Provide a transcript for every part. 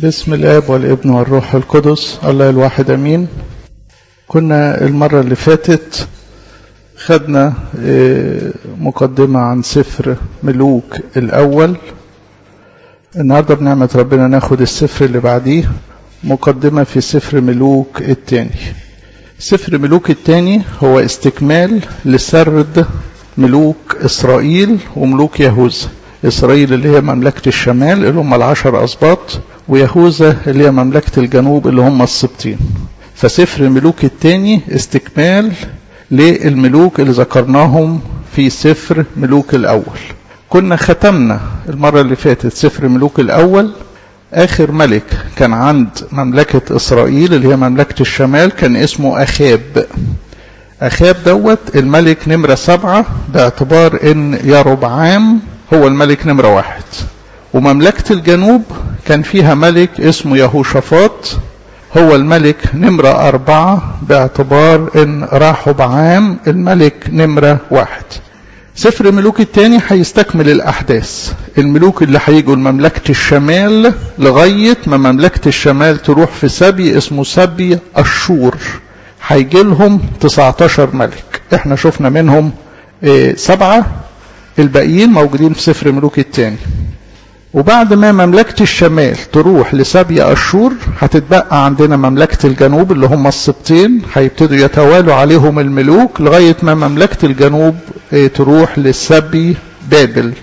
باسم الاب والابن والروح القدس الله الواحد امين كنا المرة اللي فاتت خدنا مقدمة عن سفر ملوك الاول النهاردة بنعمة ربنا ناخد السفر اللي بعديه مقدمة في سفر ملوك التاني سفر ملوك التاني هو استكمال لسرد ملوك إسرائيل وملوك يهوذا إسرائيل اللي هي مملكة الشمال اللي هم العشر أسباط ويهوذا اللي هي مملكة الجنوب اللي هم السبطين فسفر ملوك التاني استكمال للملوك اللي ذكرناهم في سفر ملوك الأول كنا ختمنا المرة اللي فاتت سفر ملوك الأول آخر ملك كان عند مملكة إسرائيل اللي هي مملكة الشمال كان اسمه أخاب أخاب دوت الملك نمرة سبعة باعتبار إن يربعام هو الملك نمرة واحد ومملكة الجنوب كان فيها ملك اسمه يهوشافاط هو الملك نمرة أربعة باعتبار إن راحبعام الملك نمرة واحد سفر ملوك التاني هيستكمل الأحداث الملوك اللي هيجوا لمملكة الشمال لغاية ما مملكة الشمال تروح في سبي اسمه سبي أشور هيجي لهم 19 ملك احنا شفنا منهم اه سبعة الباقيين موجودين في سفر ملوك التاني وبعد ما مملكة الشمال تروح لسبي أشور هتتبقى عندنا مملكة الجنوب اللي هم السبطين هيبتدوا يتوالوا عليهم الملوك لغاية ما مملكة الجنوب تروح لسبي بابل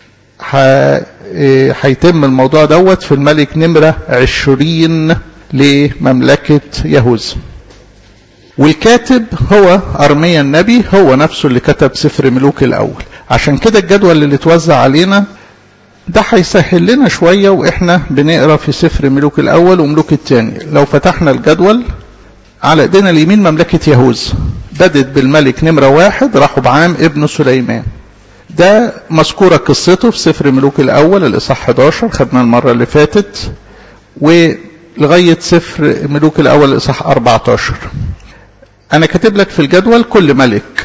هيتم الموضوع دوت في الملك نمرة عشرين لمملكة يهوذا والكاتب هو أرميا النبي هو نفسه اللي كتب سفر ملوك الأول عشان كده الجدول اللي اتوزع علينا ده هيسهل لنا شوية وإحنا بنقرأ في سفر ملوك الأول وملوك الثاني لو فتحنا الجدول على ايدينا اليمين مملكة يهوذا بدت بالملك نمرة واحد راحوا بعام ابن سليمان ده مذكورة قصته في سفر ملوك الأول الإصحاح 11 خدنا المرة اللي فاتت ولغاية سفر ملوك الأول الإصحاح 14 أنا كاتب لك في الجدول كل ملك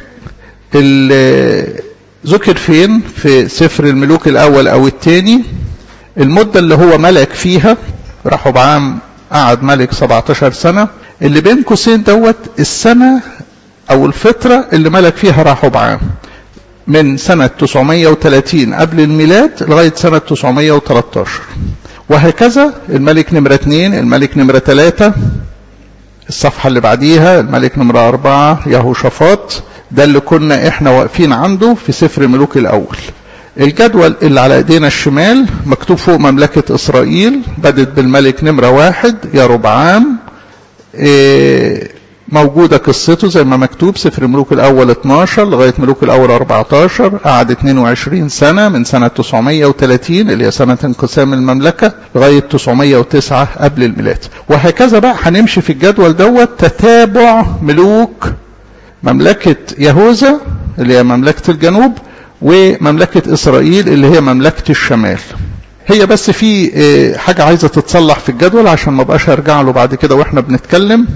ذكر فين في سفر الملوك الأول أو الثاني المدة اللي هو ملك فيها راحوا بعام قعد ملك 17 سنة اللي بين قوسين دوت السنة أو الفترة اللي ملك فيها راحوا بعام من سنة 930 قبل الميلاد لغاية سنة 913 وهكذا الملك نمرة 2 الملك نمرة 3 الصفحة اللي بعديها الملك نمرة أربعة يهوشافاط ده اللي كنا احنا واقفين عنده في سفر ملوك الأول الجدول اللي على ايدينا الشمال مكتوب فوق مملكة إسرائيل بدت بالملك نمرة واحد يا ربعام إيه موجودة قصته زي ما مكتوب سفر ملوك الأول 12 لغاية ملوك الأول 14 قعد 22 سنة من سنة 930 اللي هي سنة انقسام المملكة لغاية 909 قبل الميلاد وهكذا بقى هنمشي في الجدول دوت تتابع ملوك مملكة يهوذا اللي هي مملكة الجنوب ومملكة إسرائيل اللي هي مملكة الشمال هي بس في حاجة عايزة تتصلح في الجدول عشان ما بقاش ارجع له بعد كده واحنا بنتكلم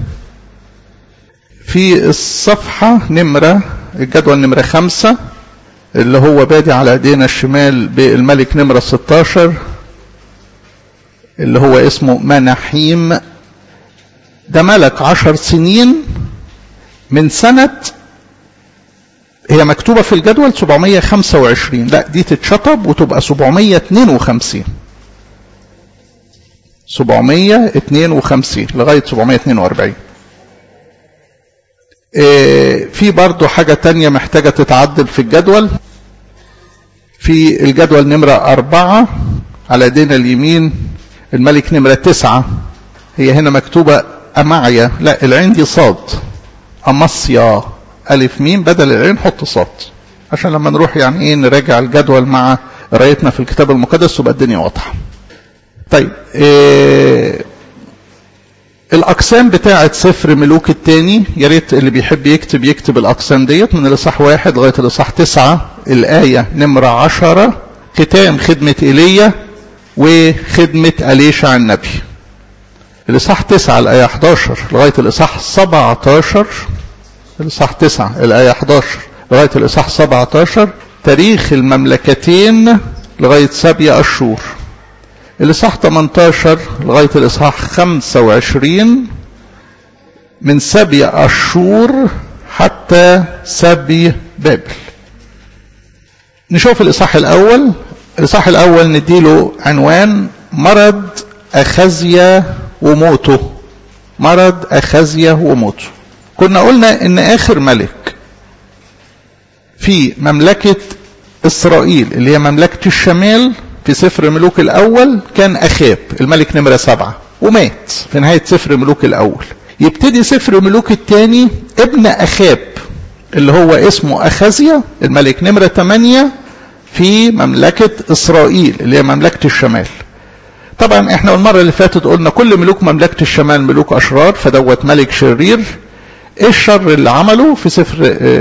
في الصفحة نمرة الجدول نمرة خمسة اللي هو بادي على ايدينا الشمال بالملك نمرة 16 اللي هو اسمه مناحيم ده ملك عشر سنين من سنة هي مكتوبة في الجدول 725 لا دي تتشطب وتبقى 752 752 لغاية 742 في برضو حاجة تانية محتاجة تتعدل في الجدول في الجدول نمرة أربعة على ايدينا اليمين الملك نمرة تسعة هي هنا مكتوبة أمعيا لا العين دي صاد أمصيا ألف ميم بدل العين حط صاد عشان لما نروح يعني ايه نراجع الجدول مع قرايتنا في الكتاب المقدس تبقى الدنيا واضحة طيب إيه الأقسام بتاعة سفر ملوك التاني يا ريت اللي بيحب يكتب يكتب الأقسام ديت من الإصحاح واحد لغاية الإصحاح تسعة الآية نمرة عشرة ختام خدمة إيليا وخدمة أليشع النبي الإصحاح تسعة الآية 11 لغاية الإصحاح 17 الإصحاح 9 الآية 11 لغاية الإصحاح 17 تاريخ المملكتين لغاية سبي أشور الإصحاح 18 لغاية الإصحاح 25 من سبي أشور حتى سبي بابل نشوف الإصحاح الأول الإصحاح الأول نديله عنوان مرض أخزيا وموته مرض أخزيا وموته كنا قلنا إن آخر ملك في مملكة إسرائيل اللي هي مملكة الشمال في سفر ملوك الأول كان أخاب الملك نمرة سبعة ومات في نهاية سفر ملوك الأول يبتدي سفر ملوك الثاني ابن أخاب اللي هو اسمه أخازيا الملك نمرة 8 في مملكة إسرائيل اللي هي مملكة الشمال طبعا احنا المرة اللي فاتت قلنا كل ملوك مملكة الشمال ملوك أشرار فدوت ملك شرير ايه الشر اللي عمله في سفر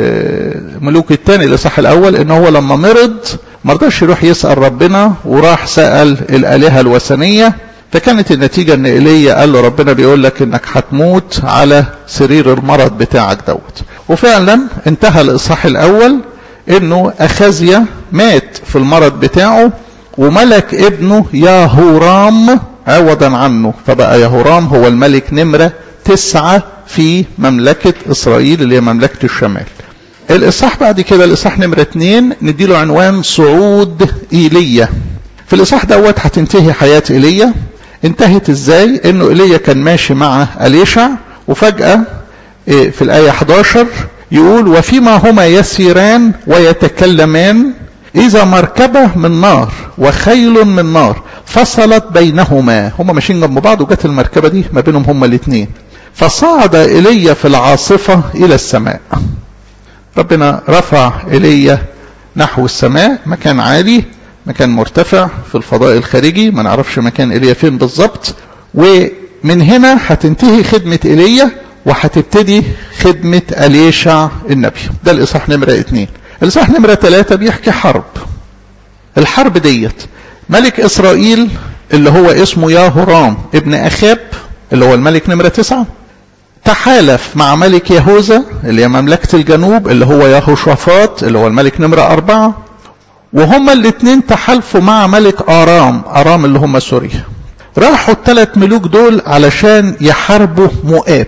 ملوك الثاني الاصحاح الاول ان هو لما مرض ما رضاش يروح يسال ربنا وراح سال الالهه الوثنيه فكانت النتيجه ان ايليا قال له ربنا بيقول لك انك هتموت على سرير المرض بتاعك دوت وفعلا انتهى الاصحاح الاول انه اخازيا مات في المرض بتاعه وملك ابنه ياهورام عوضا عنه فبقى ياهورام هو الملك نمره تسعه في مملكة إسرائيل اللي هي مملكة الشمال الإصحاح بعد كده الإصحاح نمرة اتنين نديله عنوان صعود إيليا في الإصحاح دوت هتنتهي حياة إيليا انتهت ازاي انه إيليا كان ماشي مع أليشع وفجأة في الآية 11 يقول وفيما هما يسيران ويتكلمان إذا مركبة من نار وخيل من نار فصلت بينهما هما ماشيين جنب بعض وجت المركبة دي ما بينهم هما الاثنين فصعد إلي في العاصفة إلى السماء ربنا رفع إلي نحو السماء مكان عالي مكان مرتفع في الفضاء الخارجي ما نعرفش مكان إلي فين بالظبط ومن هنا هتنتهي خدمة إلي وهتبتدي خدمة أليشع النبي ده الإصحاح نمرة اتنين الإصحاح نمرة ثلاثة بيحكي حرب الحرب ديت ملك إسرائيل اللي هو اسمه ياهورام ابن أخاب اللي هو الملك نمرة تسعة تحالف مع ملك يهوذا اللي هي مملكة الجنوب اللي هو يهوشافاط اللي هو الملك نمرة أربعة وهما الاثنين تحالفوا مع ملك آرام آرام اللي هم سوريا راحوا الثلاث ملوك دول علشان يحاربوا مؤاب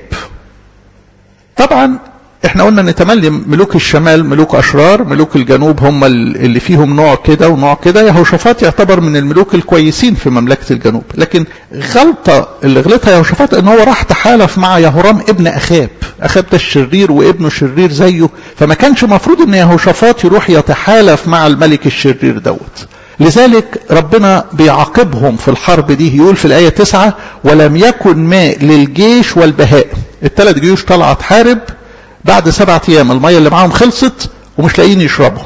طبعا احنا قلنا ان تملي ملوك الشمال ملوك اشرار ملوك الجنوب هم اللي فيهم نوع كده ونوع كده يهوشافاط يعتبر من الملوك الكويسين في مملكه الجنوب لكن غلطه اللي غلطها يهوشافاط ان هو راح تحالف مع يهورام ابن اخاب اخاب ده الشرير وابنه شرير زيه فما كانش مفروض ان يهوشافاط يروح يتحالف مع الملك الشرير دوت لذلك ربنا بيعاقبهم في الحرب دي يقول في الآية تسعة ولم يكن ماء للجيش والبهائم الثلاث جيوش طلعت تحارب بعد سبعة ايام الميه اللي معاهم خلصت ومش لاقيين يشربوا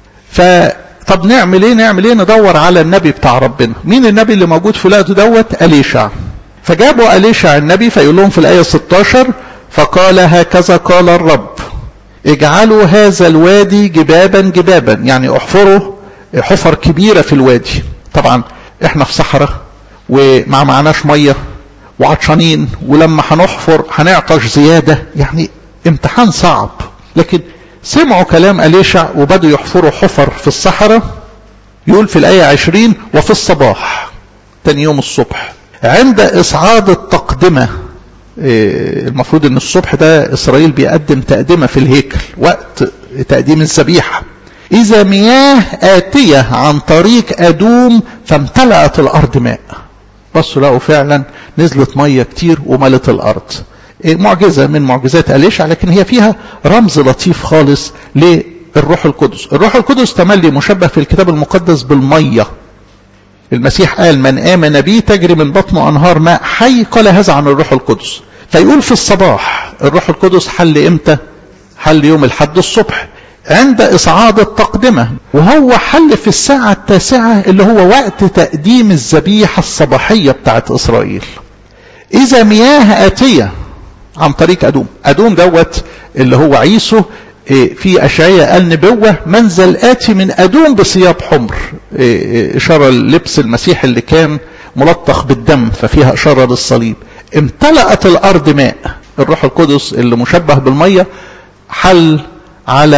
فطب نعمل ايه نعمل ايه ندور على النبي بتاع ربنا مين النبي اللي موجود في الوقت دوت اليشع فجابوا اليشع النبي فيقول لهم في الايه 16 فقال هكذا قال الرب اجعلوا هذا الوادي جبابا جبابا يعني احفروا حفر كبيره في الوادي طبعا احنا في صحراء وما معناش ميه وعطشانين ولما هنحفر هنعطش زياده يعني امتحان صعب لكن سمعوا كلام أليشع وبدوا يحفروا حفر في الصحراء يقول في الآية عشرين وفي الصباح تاني يوم الصبح عند إصعاد التقدمة المفروض ان الصبح ده إسرائيل بيقدم تقدمة في الهيكل وقت تقديم الذبيحة إذا مياه آتية عن طريق أدوم فامتلأت الأرض ماء بصوا لقوا فعلا نزلت مية كتير وملت الأرض معجزة من معجزات أليشع لكن هي فيها رمز لطيف خالص للروح القدس الروح القدس تملي مشبه في الكتاب المقدس بالمية المسيح قال من آمن بي تجري من بطنه أنهار ماء حي قال هذا عن الروح القدس فيقول في الصباح الروح القدس حل إمتى حل يوم الحد الصبح عند إصعاد التقدمة وهو حل في الساعة التاسعة اللي هو وقت تقديم الذبيحة الصباحية بتاعت إسرائيل إذا مياه آتية عن طريق أدوم أدوم دوت اللي هو عيسو في أشعية قال نبوة منزل آتي من أدوم بثياب حمر إشارة لبس المسيح اللي كان ملطخ بالدم ففيها إشارة للصليب امتلأت الأرض ماء الروح القدس اللي مشبه بالمية حل على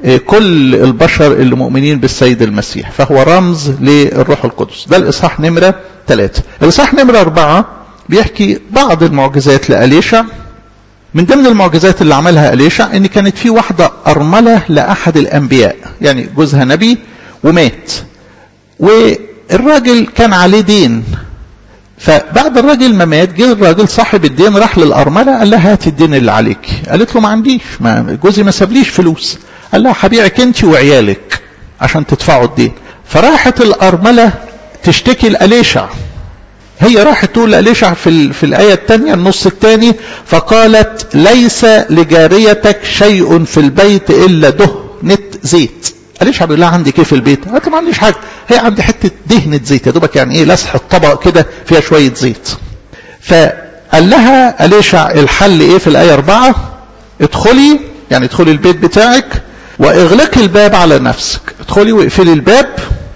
كل البشر اللي مؤمنين بالسيد المسيح فهو رمز للروح القدس ده الإصحاح نمرة ثلاثة الإصحاح نمرة أربعة بيحكي بعض المعجزات لأليشع من ضمن المعجزات اللي عملها أليشع ان كانت في واحدة أرملة لأحد الأنبياء يعني جوزها نبي ومات والراجل كان عليه دين فبعد الراجل ما مات جه الراجل صاحب الدين راح للأرملة قال لها هات الدين اللي عليك قالت له ما عنديش ما جوزي ما سابليش فلوس قال لها هبيعك انت وعيالك عشان تدفعوا الدين فراحت الأرملة تشتكي لأليشع هي راحت تقول لأليشع في, ال... في الآية الثانية النص الثاني فقالت ليس لجاريتك شيء في البيت إلا دهنة زيت أليشع بيقول لها عندك ايه في البيت قالت له ما عنديش حاجة هي عندي حتة دهنة زيت يا دوبك يعني ايه لسح الطبق كده فيها شوية زيت فقال لها أليشع الحل ايه في الآية أربعة ادخلي يعني ادخلي البيت بتاعك واغلقي الباب على نفسك ادخلي واقفلي الباب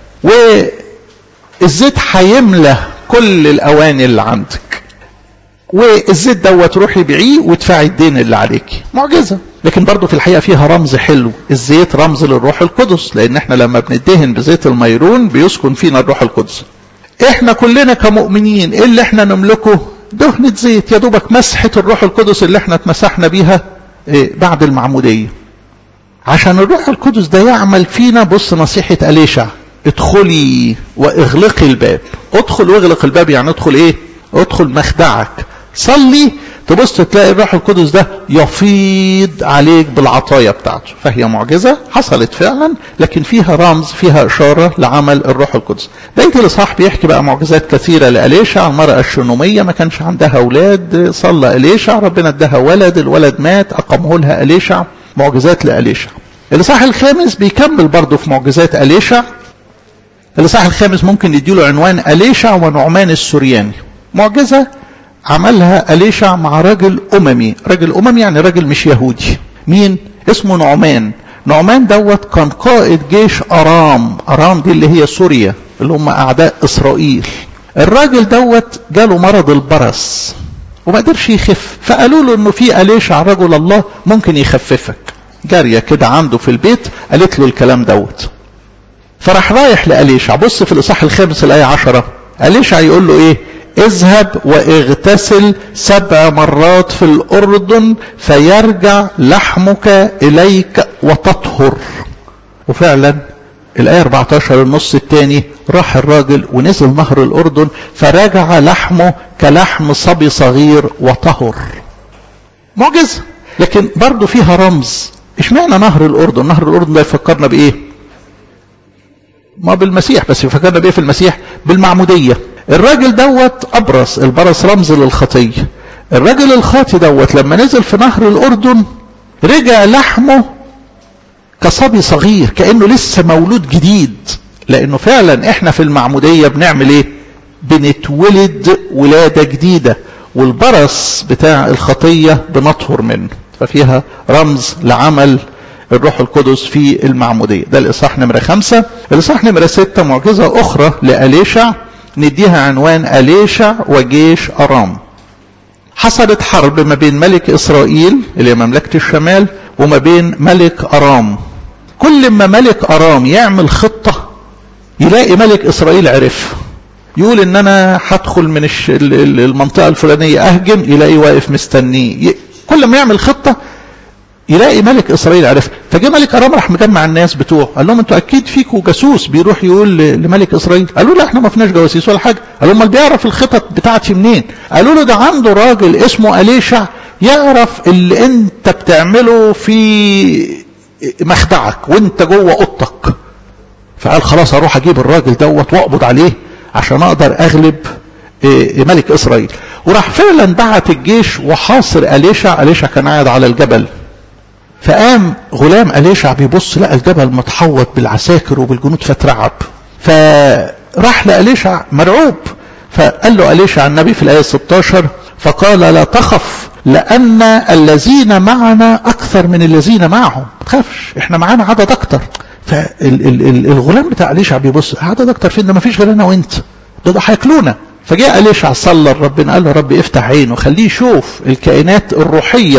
والزيت هيملى كل الاواني اللي عندك والزيت دوت روحي بيعيه وادفعي الدين اللي عليكي معجزه لكن برضه في الحقيقه فيها رمز حلو الزيت رمز للروح القدس لان احنا لما بندهن بزيت الميرون بيسكن فينا الروح القدس احنا كلنا كمؤمنين ايه اللي احنا نملكه دهنة زيت يا دوبك مسحة الروح القدس اللي احنا اتمسحنا بيها ايه بعد المعمودية عشان الروح القدس ده يعمل فينا بص نصيحة أليشع ادخلي واغلقي الباب ادخل واغلق الباب يعني ادخل ايه ادخل مخدعك صلي تبص تلاقي الروح القدس ده يفيض عليك بالعطايا بتاعته فهي معجزة حصلت فعلا لكن فيها رمز فيها إشارة لعمل الروح القدس بقية الإصحاح بيحكي بقى معجزات كثيرة لأليشع المرأة الشنومية ما كانش عندها أولاد صلى أليشع ربنا اداها ولد الولد مات أقامه لها أليشع معجزات لأليشع الإصحاح الخامس بيكمل برضه في معجزات أليشع الإصحاح الخامس ممكن نديله عنوان أليشع ونعمان السورياني معجزة عملها أليشع مع راجل أممي راجل أممي يعني راجل مش يهودي مين اسمه نعمان نعمان دوت كان قائد جيش أرام أرام دي اللي هي سوريا اللي هم أعداء إسرائيل الراجل دوت جاله مرض البرص وما قدرش يخف فقالوا له انه في أليشع رجل الله ممكن يخففك جارية كده عنده في البيت قالت له الكلام دوت فراح رايح لأليشع بص في الإصحاح الخامس الآية عشرة أليشع يقول له إيه اذهب واغتسل سبع مرات في الأردن فيرجع لحمك إليك وتطهر وفعلا الآية 14 النص الثاني راح الراجل ونزل نهر الأردن فرجع لحمه كلحم صبي صغير وطهر معجزة لكن برضه فيها رمز اشمعنى نهر الأردن نهر الأردن ده يفكرنا بإيه ما بالمسيح بس يفكرنا بإيه في المسيح بالمعمودية الراجل دوت أبرص البرص رمز للخطية الراجل الخاطي دوت لما نزل في نهر الأردن رجع لحمه كصبي صغير كأنه لسه مولود جديد لأنه فعلا احنا في المعمودية بنعمل ايه بنتولد ولادة جديدة والبرص بتاع الخطية بنطهر منه ففيها رمز لعمل الروح القدس في المعمودية ده الإصحاح نمرة خمسة الإصحاح نمرة ستة معجزة أخرى لأليشع نديها عنوان أليشع وجيش أرام حصلت حرب ما بين ملك إسرائيل اللي هي مملكة الشمال وما بين ملك أرام كل ما ملك أرام يعمل خطة يلاقي ملك إسرائيل عرف يقول ان انا هدخل من المنطقة الفلانية اهجم يلاقي واقف مستنيه كل ما يعمل خطة يلاقي ملك اسرائيل عرف فجاء ملك ارام راح مجمع الناس بتوعه قال لهم انتوا اكيد فيكوا جاسوس بيروح يقول لملك اسرائيل قالوا لا احنا ما فيناش جواسيس ولا حاجه قالوا امال بيعرف الخطط بتاعتي منين قالوا له ده عنده راجل اسمه اليشع يعرف اللي انت بتعمله في مخدعك وانت جوه اوضتك فقال خلاص اروح اجيب الراجل دوت واقبض عليه عشان اقدر اغلب ملك اسرائيل وراح فعلا بعت الجيش وحاصر اليشع اليشع كان قاعد على الجبل فقام غلام أليشع بيبص لقى الجبل متحوط بالعساكر وبالجنود فترعب فراح لأليشع مرعوب فقال له أليشع النبي في الآية 16 فقال لا تخف لأن الذين معنا أكثر من الذين معهم ما تخافش احنا معانا عدد أكتر فالغلام بتاع أليشع بيبص عدد أكتر فين ده ما فيش غير أنا وأنت ده ده هياكلونا فجاء أليشع صلى ربنا قال له ربي افتح عينه خليه يشوف الكائنات الروحية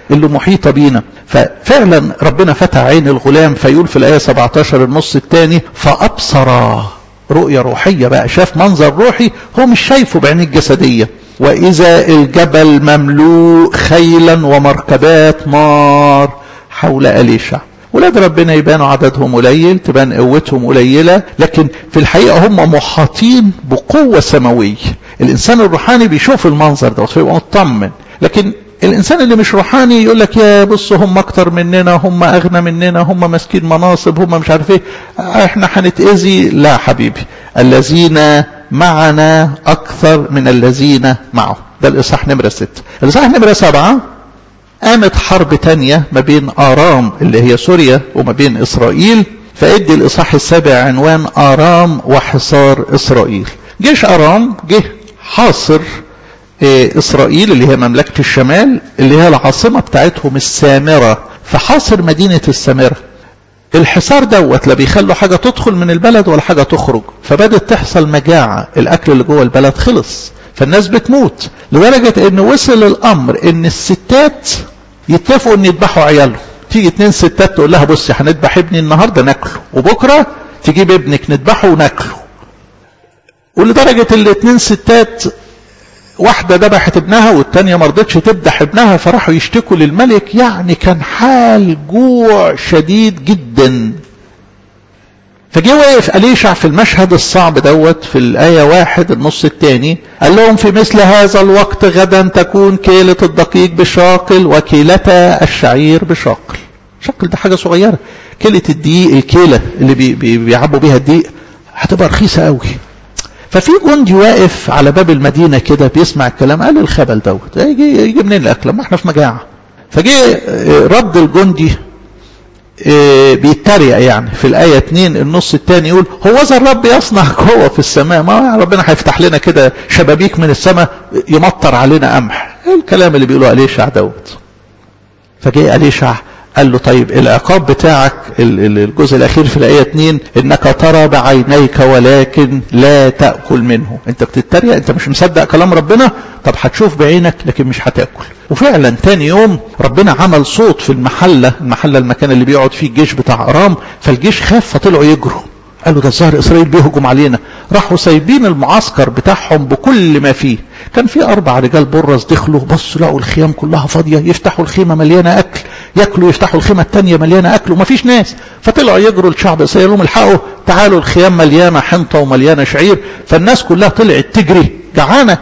اللي محيطة بينا ففعلا ربنا فتح عين الغلام فيقول في الآية 17 النص الثاني فأبصر رؤية روحية بقى شاف منظر روحي هو مش شايفه بعينيه الجسدية وإذا الجبل مملوء خيلا ومركبات نار حول أليشع ولاد ربنا يبانوا عددهم قليل تبان قوتهم قليلة لكن في الحقيقة هم محاطين بقوة سماوية الإنسان الروحاني بيشوف المنظر ده ويبقى مطمن لكن الإنسان اللي مش روحاني يقول لك يا بص هم أكتر مننا هم أغنى مننا هم ماسكين مناصب هم مش عارف إيه إحنا هنتأذي لا حبيبي الذين معنا أكثر من الذين معه ده الإصحاح نمرة ستة الإصحاح نمرة سبعة قامت حرب تانية ما بين آرام اللي هي سوريا وما بين إسرائيل فادي الإصحاح السابع عنوان آرام وحصار إسرائيل جيش آرام جه حاصر إسرائيل اللي هي مملكة الشمال اللي هي العاصمة بتاعتهم السامرة فحاصر مدينة السامرة الحصار دوت لا بيخلوا حاجة تدخل من البلد ولا حاجة تخرج فبدت تحصل مجاعة الأكل اللي جوه البلد خلص فالناس بتموت لدرجة ان وصل الامر ان الستات يتفقوا ان يذبحوا عيالهم تيجي اتنين ستات تقول لها بصي هنذبح ابني النهارده ناكله وبكره تجيب ابنك نذبحه وناكله ولدرجة الاتنين ستات واحدة ذبحت ابنها والتانية ما رضتش تذبح ابنها فراحوا يشتكوا للملك يعني كان حال جوع شديد جدا فجه واقف أليشع في المشهد الصعب دوت في الآية واحد النص الثاني قال لهم في مثل هذا الوقت غدا تكون كيلة الدقيق بشاقل وكيلتا الشعير بشاقل شاقل ده حاجة صغيرة كيلة الدقيق الكيلة اللي بي بي بيعبوا بيها الدقيق هتبقى رخيصة قوي ففي جندي واقف على باب المدينة كده بيسمع الكلام قال الخبل دوت يجي, يجي منين الأكل ما احنا في مجاعة فجه رد الجندي بيتريق يعني في الآية 2 النص الثاني يقول هو ذا الرب يصنع قوة في السماء ما ربنا هيفتح لنا كده شبابيك من السماء يمطر علينا قمح ايه الكلام اللي بيقوله أليشع دوت فجاء أليشع قال له طيب العقاب بتاعك الجزء الأخير في الآية 2 إنك ترى بعينيك ولكن لا تأكل منه أنت بتتريق أنت مش مصدق كلام ربنا طب هتشوف بعينك لكن مش هتاكل وفعلا تاني يوم ربنا عمل صوت في المحلة المحلة المكان اللي بيقعد فيه الجيش بتاع أرام فالجيش خاف فطلعوا يجروا قالوا ده الظاهر إسرائيل بيهجم علينا راحوا سايبين المعسكر بتاعهم بكل ما فيه كان في أربع رجال برص دخلوا بصوا لقوا الخيام كلها فاضية يفتحوا الخيمة مليانة أكل ياكلوا يفتحوا الخيمة التانية مليانة أكل ومفيش ناس فطلعوا يجروا الشعب إسرائيل لهم الحقوا تعالوا الخيام مليانة حنطة ومليانة شعير فالناس كلها طلعت تجري جعانة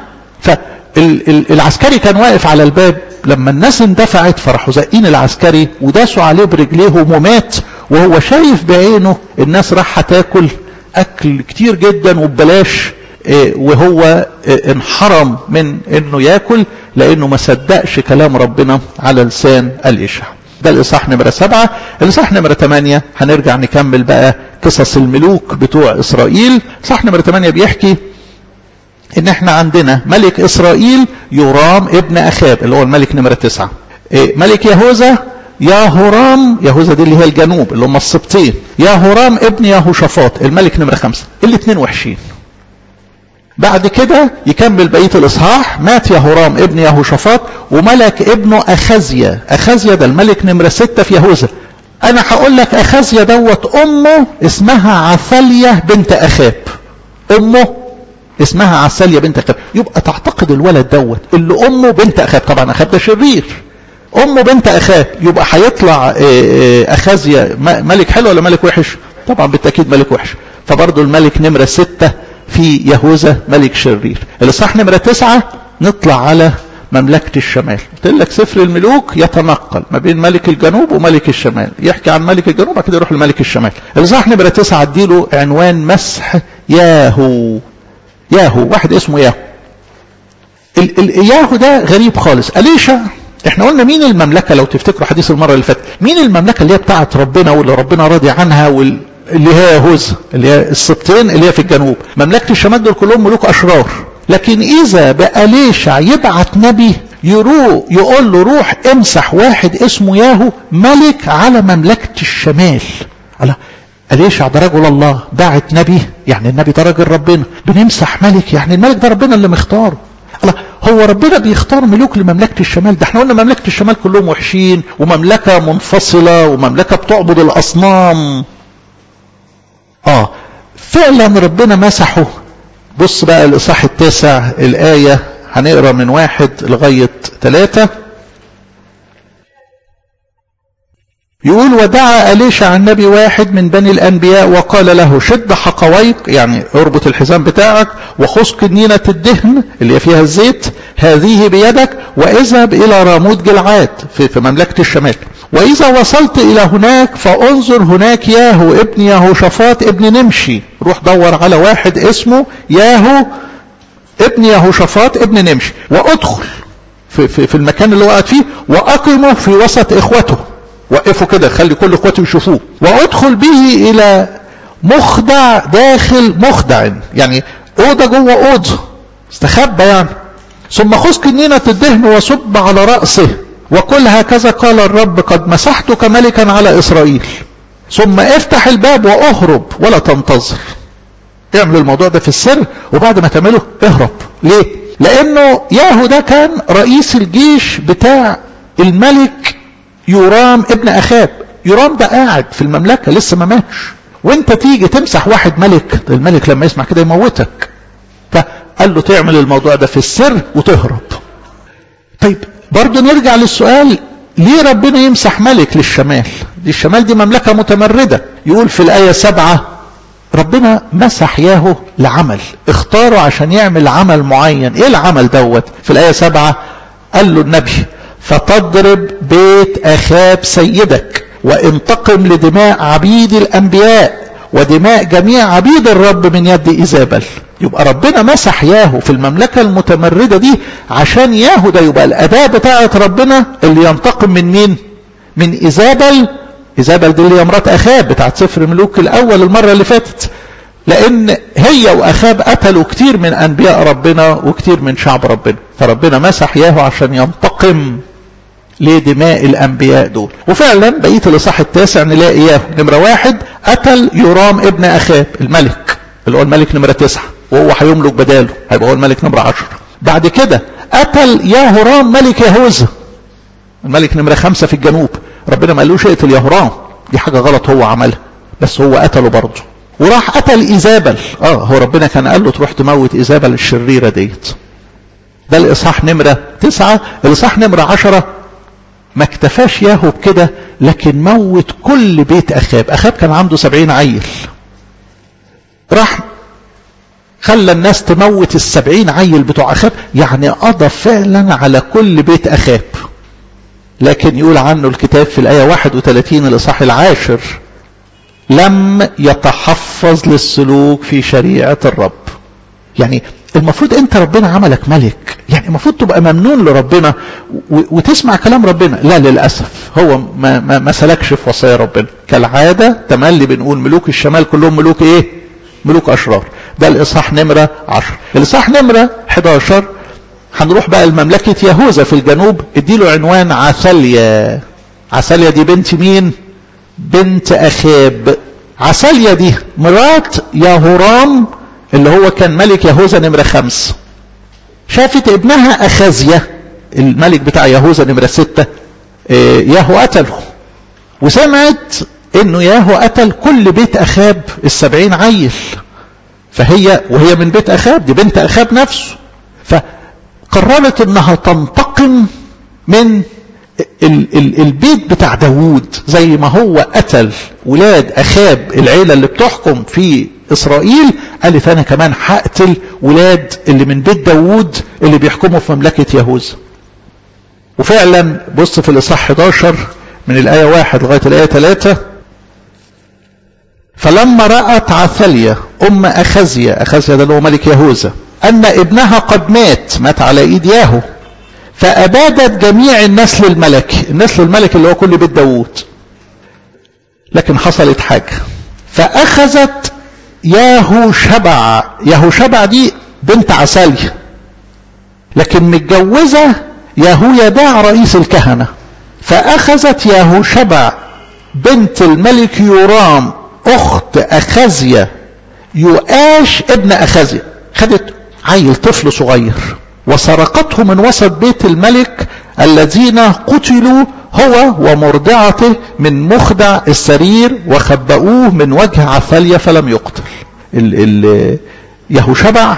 فالعسكري كان واقف على الباب لما الناس اندفعت فراحوا زقين العسكري وداسوا عليه برجليهم ومات وهو شايف بعينه الناس راح تاكل اكل كتير جدا وببلاش وهو انحرم من انه ياكل لانه ما صدقش كلام ربنا على لسان الاشع ده الاصحاح نمرة سبعة الاصحاح نمرة ثمانية هنرجع نكمل بقى قصص الملوك بتوع اسرائيل الاصحاح نمرة ثمانية بيحكي ان احنا عندنا ملك اسرائيل يرام ابن اخاب اللي هو الملك نمرة تسعة ملك يهوذا يا هرام يهوذا دي اللي هي الجنوب اللي هم السبطين يا هرام ابن يهوشافاط الملك نمرة خمسة الاثنين وحشين بعد كده يكمل بقية الإصحاح مات يهورام ابن يهوشافاط وملك ابنه أخزيا أخزيا ده الملك نمرة ستة في يهوذا أنا هقول لك أخزيا دوت أمه اسمها عثالية بنت أخاب أمه اسمها عسالية بنت أخاب يبقى تعتقد الولد دوت اللي أمه بنت أخاب طبعا أخاب ده شرير أمه بنت أخاب يبقى هيطلع أخازيا ملك حلو ولا ملك وحش طبعا بالتأكيد ملك وحش فبرضه الملك نمرة ستة في يهوذا ملك شرير الإصحاح نمرة تسعة نطلع على مملكة الشمال قلت لك سفر الملوك يتنقل ما بين ملك الجنوب وملك الشمال يحكي عن ملك الجنوب بعد كده يروح لملك الشمال الإصحاح نمرة تسعة اديله عنوان مسح ياهو ياهو واحد اسمه ياهو ال ال ياهو ده غريب خالص أليشا احنا قلنا مين المملكة لو تفتكروا حديث المرة اللي فاتت مين المملكة اللي هي بتاعت ربنا واللي ربنا راضي عنها وال اللي هي يهوذا اللي هي السبطين اللي هي في الجنوب مملكة الشمال دول كلهم ملوك أشرار لكن إذا بقى ليشع يبعت نبي يروح يقول له روح امسح واحد اسمه ياهو ملك على مملكة الشمال الله أليشع ده رجل الله بعت نبي يعني النبي ده راجل ربنا بنمسح ملك يعني الملك ده ربنا اللي مختاره الله هو ربنا بيختار ملوك لمملكة الشمال ده احنا قلنا مملكة الشمال كلهم وحشين ومملكة منفصلة ومملكة بتعبد الأصنام اه فعلا ربنا مسحه بص بقى الإصحاح التاسع الآية هنقرا من واحد لغاية ثلاثة يقول ودعا أليشع النبي واحد من بني الأنبياء وقال له شد حقويك يعني اربط الحزام بتاعك وخذ كنينة الدهن اللي فيها الزيت هذه بيدك واذهب إلى راموت جلعاد في, في مملكة الشمال وإذا وصلت إلى هناك فانظر هناك ياهو ابن ياهو شفاط ابن نمشي روح دور على واحد اسمه ياهو ابن ياهو شفاط ابن نمشي وادخل في, في, في المكان اللي وقعت فيه وأقمه في وسط إخوته وقفوا كده خلي كل اخواته يشوفوه وادخل به الى مخدع داخل مخدع يعني اوضه جوه اوضه استخبى يعني ثم خذ كنينة الدهن وصب على رأسه وقل هكذا قال الرب قد مسحتك ملكا على إسرائيل ثم افتح الباب واهرب ولا تنتظر اعمل الموضوع ده في السر وبعد ما تعمله اهرب ليه لانه ياهو ده كان رئيس الجيش بتاع الملك يورام ابن اخاب يورام ده قاعد في المملكة لسه ما ماتش وانت تيجي تمسح واحد ملك الملك لما يسمع كده يموتك فقال له تعمل الموضوع ده في السر وتهرب طيب برضه نرجع للسؤال ليه ربنا يمسح ملك للشمال دي الشمال دي مملكة متمردة يقول في الآية سبعة ربنا مسح ياهو لعمل اختاره عشان يعمل عمل معين ايه العمل دوت في الآية سبعة قال له النبي فتضرب بيت أخاب سيدك وانتقم لدماء عبيد الأنبياء ودماء جميع عبيد الرب من يد إيزابل يبقى ربنا مسح ياهو في المملكة المتمردة دي عشان ياهو ده يبقى الأداة بتاعة ربنا اللي ينتقم من مين من إيزابل إيزابل دي اللي هي مرات أخاب بتاعت سفر ملوك الأول المرة اللي فاتت لأن هي وأخاب قتلوا كتير من أنبياء ربنا وكتير من شعب ربنا فربنا مسح ياهو عشان ينتقم لدماء الأنبياء دول وفعلا بقية الإصحاح التاسع نلاقي ياهو نمرة واحد قتل يرام ابن أخاب الملك اللي هو الملك نمرة تسعة وهو هيملك بداله هيبقى هو الملك نمرة عشر بعد كده قتل ياهورام ملك يهوذا الملك نمرة خمسة في الجنوب ربنا ما قالوش اقتل ياهورام دي حاجة غلط هو عملها بس هو قتله برضه وراح قتل ايزابل اه هو ربنا كان قال له تروح تموت ايزابل الشريرة ديت ده الاصحاح نمرة تسعة الاصحاح نمرة عشرة ما اكتفاش ياهو بكده لكن موت كل بيت اخاب اخاب كان عنده سبعين عيل راح خلى الناس تموت السبعين عيل بتوع أخاب يعني قضى فعلا على كل بيت أخاب لكن يقول عنه الكتاب في الآية 31 الإصحاح العاشر لم يتحفظ للسلوك في شريعة الرب يعني المفروض انت ربنا عملك ملك يعني المفروض تبقى ممنون لربنا وتسمع كلام ربنا لا للأسف هو ما, ما, ما سلكش في وصايا ربنا كالعادة تملي بنقول ملوك الشمال كلهم ملوك ايه ملوك أشرار ده الإصحاح نمرة 10 الإصحاح نمرة 11 هنروح بقى لمملكة يهوذا في الجنوب اديله عنوان عساليا عساليا دي بنت مين بنت أخاب عساليا دي مرات يهورام اللي هو كان ملك يهوذا نمرة خمس شافت ابنها أخازيا الملك بتاع يهوذا نمرة ستة ياهو قتله وسمعت انه ياهو قتل كل بيت اخاب السبعين عيل فهي وهي من بيت اخاب دي بنت اخاب نفسه فقررت انها تنتقم من ال ال البيت بتاع داوود زي ما هو قتل ولاد اخاب العيلة اللي بتحكم في اسرائيل قالت انا كمان هقتل ولاد اللي من بيت داوود اللي بيحكموا في مملكة يهوذا وفعلا بص في الاصحاح 11 من الايه 1 لغايه الايه 3 فلما رأت عثاليا أم أخزيا أخزيا ده اللي هو ملك يهوذا أن ابنها قد مات مات على إيد ياهو فأبادت جميع النسل الملكي النسل الملكي اللي هو كل بيت داوود لكن حصلت حاجة فأخذت ياهو شبع ياهو شبع دي بنت عساليا لكن متجوزة ياهو يداع رئيس الكهنة فأخذت ياهو شبع بنت الملك يورام اخت اخازيا يؤاش ابن اخازيا خدت عيل طفل صغير وسرقته من وسط بيت الملك الذين قتلوا هو ومرضعته من مخدع السرير وخبأوه من وجه عثاليا فلم يقتل ال ال يهوشبع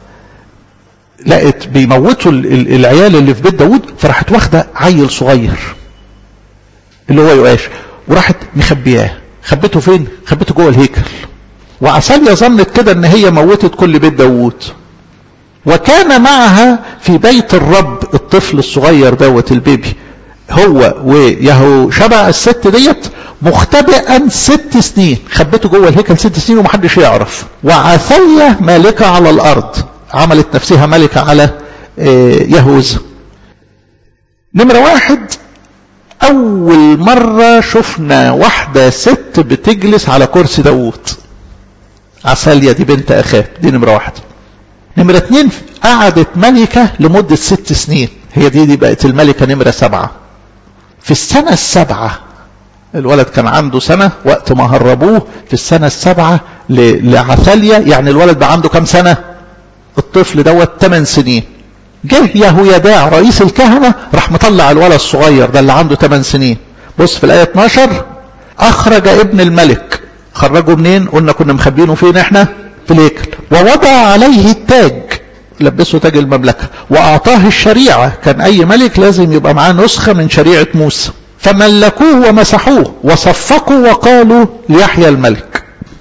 لقت بيموتوا العيال اللي في بيت داود فراحت واخده عيل صغير اللي هو يؤاش وراحت مخبياه خبته فين خبته جوه الهيكل وعساليا ظنت كده ان هي موتت كل بيت داود وكان معها في بيت الرب الطفل الصغير دوت البيبي هو ويهو شبع الست ديت مختبئا ست سنين خبته جوه الهيكل ست سنين ومحدش يعرف وعثية مالكة على الأرض عملت نفسها ملكة على يهوذا نمرة واحد أول مرة شفنا واحدة ست بتجلس على كرسي داوود عساليا دي بنت أخاب دي نمرة واحد نمرة اتنين قعدت ملكة لمدة ست سنين هي دي, دي بقت الملكة نمرة سبعة في السنة السابعة الولد كان عنده سنة وقت ما هربوه في السنة السابعة لعثاليا يعني الولد بقى عنده كام سنة الطفل دوت 8 سنين جه يهويداع رئيس الكهنة راح مطلع الولد الصغير ده اللي عنده 8 سنين بص في الآية 12 أخرج ابن الملك خرجه منين قلنا كنا مخبينه فين احنا في الهيكل ووضع عليه التاج لبسه تاج المملكة وأعطاه الشريعة كان أي ملك لازم يبقى معاه نسخة من شريعة موسى فملكوه ومسحوه وصفقوا وقالوا ليحيى الملك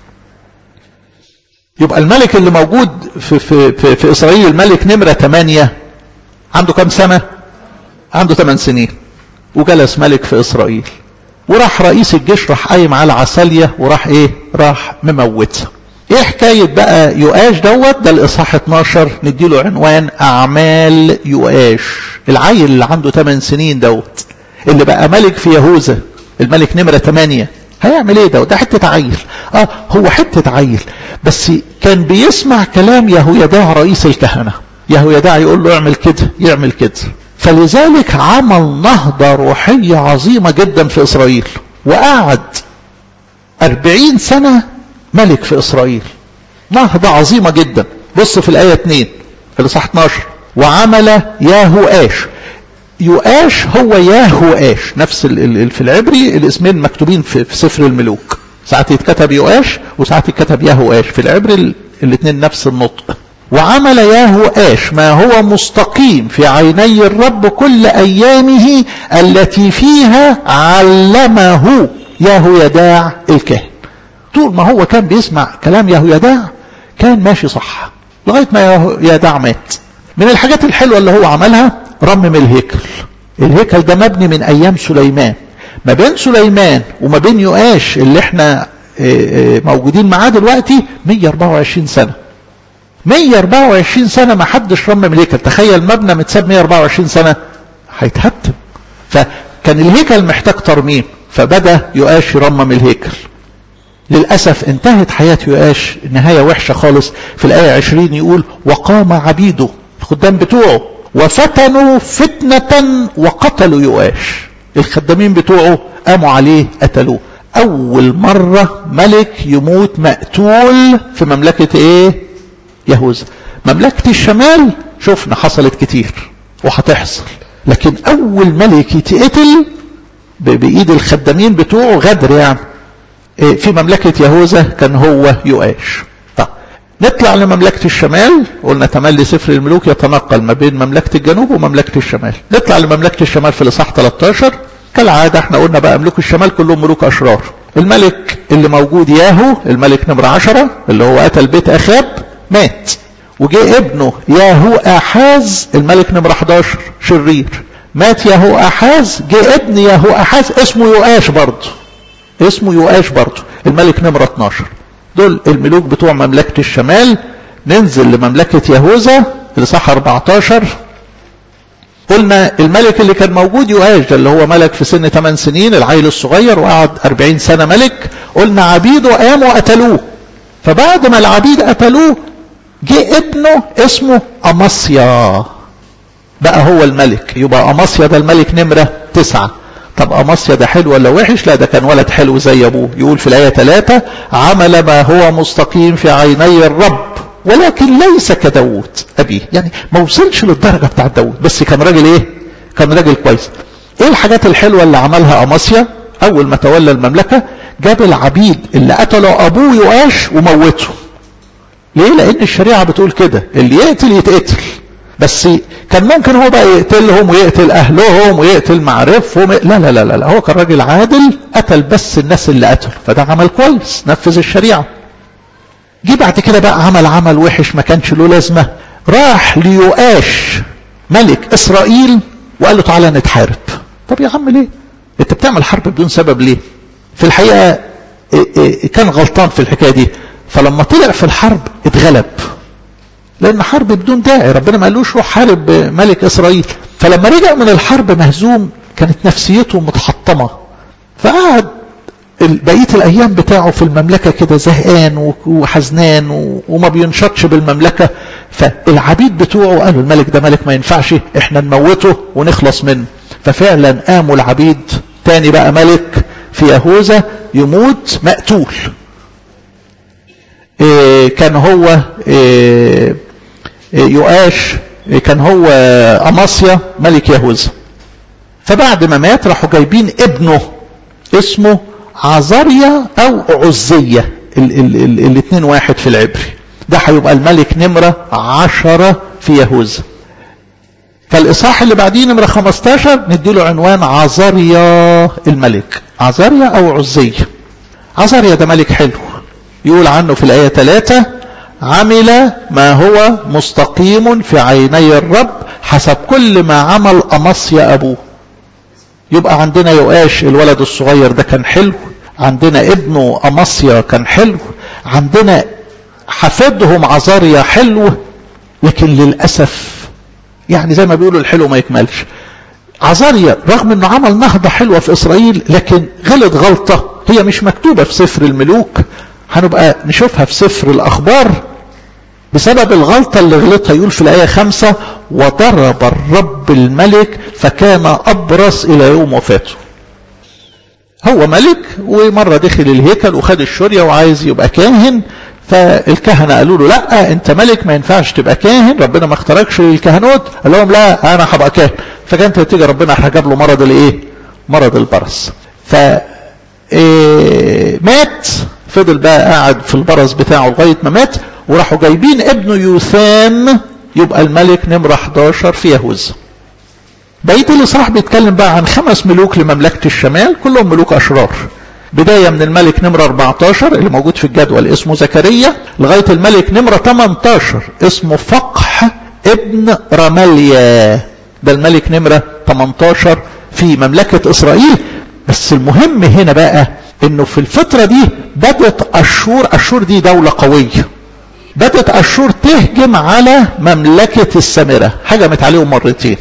يبقى الملك اللي موجود في, في, في, في إسرائيل الملك نمرة 8 عنده كم سنة عنده 8 سنين وجلس ملك في إسرائيل وراح رئيس الجيش راح قايم على عسالية وراح ايه راح مموتها ايه حكاية بقى يؤاش دوت ده الاصحاح 12 نديله عنوان اعمال يؤاش العيل اللي عنده 8 سنين دوت اللي بقى ملك في يهوذا الملك نمرة 8 هيعمل ايه دوت ده حتة عيل اه هو حتة عيل بس كان بيسمع كلام يهويداع رئيس الكهنة يهويداع يقول له اعمل كده يعمل كده فلذلك عمل نهضة روحية عظيمة جدا في إسرائيل وقعد أربعين سنة ملك في إسرائيل نهضة عظيمة جدا بص في الآية 2 في الإصحاح 12 وعمل ياهوآش يؤاش هو ياهوآش نفس ال ال في العبري الاسمين مكتوبين في, في سفر الملوك ساعات يتكتب يؤاش وساعات يتكتب ياهوآش في العبري الاثنين نفس النطق وعمل ياهوآش ما هو مستقيم في عيني الرب كل أيامه التي فيها علمه ياهويداع الكاهن طول ما هو كان بيسمع كلام ياهويداع كان ماشي صح لغاية ما ياهويداع مات من الحاجات الحلوة اللي هو عملها رمم الهيكل الهيكل ده مبني من أيام سليمان ما بين سليمان وما بين يؤاش اللي احنا موجودين معاه دلوقتي 124 سنة 124 سنة ما حدش رمم الهيكل تخيل مبنى متساب 124 سنة هيتهتم فكان الهيكل محتاج ترميم فبدأ يؤاش يرمم الهيكل للأسف انتهت حياة يؤاش نهاية وحشة خالص في الآية 20 يقول وقام عبيده الخدام بتوعه وفتنوا فتنة وقتلوا يؤاش الخدامين بتوعه قاموا عليه قتلوه أول مرة ملك يموت مقتول في مملكة إيه؟ يهوذا مملكة الشمال شفنا حصلت كتير وهتحصل لكن أول ملك يتقتل بإيد الخدامين بتوعه غدر يعني في مملكة يهوذا كان هو يؤاش طب نطلع لمملكة الشمال قلنا تملي سفر الملوك يتنقل ما بين مملكة الجنوب ومملكة الشمال نطلع لمملكة الشمال في الإصحاح 13 كالعادة احنا قلنا بقى ملوك الشمال كلهم ملوك أشرار الملك اللي موجود ياهو الملك نمرة عشرة اللي هو قتل بيت أخاب مات وجه ابنه ياهو أحاز الملك نمرة 11 شرير مات ياهو أحاز جه ابن ياهو أحاز اسمه يؤاش برضه اسمه يؤاش برضه الملك نمرة 12 دول الملوك بتوع مملكة الشمال ننزل لمملكة يهوذا الإصحاح 14 قلنا الملك اللي كان موجود يؤاش ده اللي هو ملك في سن 8 سنين العيل الصغير وقعد 40 سنة ملك قلنا عبيده قاموا قتلوه فبعد ما العبيد قتلوه جه ابنه اسمه أمصيا بقى هو الملك يبقى أمصيا ده الملك نمرة تسعة طب أمصيا ده حلو ولا وحش لا ده كان ولد حلو زي أبوه يقول في الآية ثلاثة عمل ما هو مستقيم في عيني الرب ولكن ليس كداود أبيه يعني ما وصلش للدرجة بتاع داود بس كان راجل إيه كان راجل كويس إيه الحاجات الحلوة اللي عملها أماسيا أول ما تولى المملكة جاب العبيد اللي قتلوا أبوه يؤاش وموته ليه لأن الشريعة بتقول كده اللي يقتل يتقتل بس كان ممكن هو بقى يقتلهم ويقتل أهلهم ويقتل معارفهم لا لا لا لا هو كان راجل عادل قتل بس الناس اللي قتلوا فده عمل كويس نفذ الشريعة جه بعد كده بقى عمل عمل وحش ما كانش له لازمة راح ليؤاش ملك إسرائيل وقال له تعالى نتحارب طب يا عم ليه انت بتعمل حرب بدون سبب ليه في الحقيقة كان غلطان في الحكاية دي فلما طلع في الحرب اتغلب لان حرب بدون داعي ربنا ما قالوش روح حارب ملك اسرائيل فلما رجع من الحرب مهزوم كانت نفسيته متحطمة فقعد بقية الايام بتاعه في المملكة كده زهقان وحزنان وما بينشطش بالمملكة فالعبيد بتوعه قالوا الملك ده ملك ما ينفعش احنا نموته ونخلص منه ففعلا قاموا العبيد تاني بقى ملك في يهوذا يموت مقتول إيه كان هو إيه يؤاش إيه كان هو أماسيا ملك يهوذا فبعد ما مات راحوا جايبين ابنه اسمه عزاريا او عزية الاثنين واحد في العبري ده هيبقى الملك نمرة عشرة في يهوذا فالإصحاح اللي بعديه نمرة 15 نديله عنوان عزاريا الملك عزاريا أو عزية عزاريا ده ملك حلو يقول عنه في الآية 3 عمل ما هو مستقيم في عيني الرب حسب كل ما عمل أمصيا أبوه يبقى عندنا يؤاش الولد الصغير ده كان حلو عندنا ابنه أمصيا كان حلو عندنا حفيدهم عزاريا حلو لكن للأسف يعني زي ما بيقولوا الحلو ما يكملش عزاريا رغم انه عمل نهضة حلوة في اسرائيل لكن غلط غلطة هي مش مكتوبة في سفر الملوك هنبقى نشوفها في سفر الاخبار بسبب الغلطة اللي غلطها يقول في الآية خمسة وضرب الرب الملك فكان أبرص إلى يوم وفاته هو ملك ومرة دخل الهيكل وخد الشرية وعايز يبقى كاهن فالكهنة قالوا له لا انت ملك ما ينفعش تبقى كاهن ربنا ما اختاركش للكهنوت قال لهم لا انا هبقى كاهن فكانت تيجي ربنا حجب له مرض الايه مرض البرص ف إيه مات فضل بقى قاعد في البرص بتاعه لغاية ما مات وراحوا جايبين ابنه يوثام يبقى الملك نمرة 11 في يهوذا بقية الإصحاح بيتكلم بقى عن خمس ملوك لمملكة الشمال كلهم ملوك أشرار بداية من الملك نمرة 14 اللي موجود في الجدول اسمه زكريا لغاية الملك نمرة 18 اسمه فقح ابن رماليا ده الملك نمرة 18 في مملكة إسرائيل بس المهم هنا بقى انه في الفترة دي بدأت أشور أشور دي دولة قوية بدأت أشور تهجم على مملكة السامرة هجمت عليهم مرتين